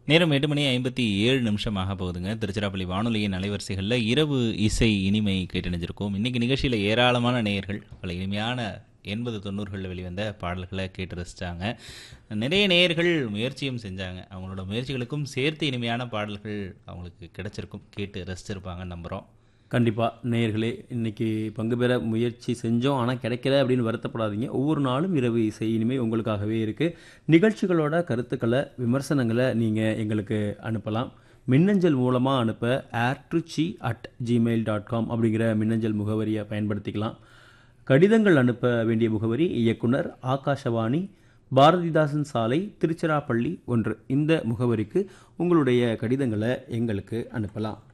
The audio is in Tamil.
நேரம் எட்டு மணி ஐம்பத்தி ஏழு நிமிஷமாக போகுதுங்க திருச்சிராப்பள்ளி வானொலியின் அலைவரிசைகளில் இரவு இசை இனிமை கேட்டணிஞ்சிருக்கோம் இன்னைக்கு நிகழ்ச்சியில் ஏராளமான நேயர்கள் பல இனிமையான எண்பது தொண்ணூறுகளில் வெளிவந்த பாடல்களை கேட்டு ரசித்தாங்க நிறைய நேயர்கள் முயற்சியும் செஞ்சாங்க அவங்களோட முயற்சிகளுக்கும் சேர்த்து இனிமையான பாடல்கள் அவங்களுக்கு கிடைச்சிருக்கும் கேட்டு ரசிச்சிருப்பாங்கன்னு நம்புகிறோம் கண்டிப்பாக நேயர்களே இன்னைக்கு பங்கு பெற முயற்சி செஞ்சோம் ஆனால் கிடைக்கல அப்படின்னு வருத்தப்படாதீங்க ஒவ்வொரு நாளும் இரவு இசை இனிமே உங்களுக்காகவே இருக்குது நிகழ்ச்சிகளோட கருத்துக்களை விமர்சனங்களை நீங்கள் எங்களுக்கு அனுப்பலாம் மின்னஞ்சல் மூலமாக அனுப்ப air trichy at gmail dot com அப்படிங்கிற மின்னஞ்சல் முகவரியை பயன்படுத்திக்கலாம் கடிதங்கள் அனுப்ப வேண்டிய முகவரி இயக்குனர் ஆகாஷவாணி பாரதிதாசன் சாலை திருச்சிராப்பள்ளி ஒன்று இந்த முகவரிக்கு உங்களுடைய கடிதங்களை எங்களுக்கு அனுப்பலாம்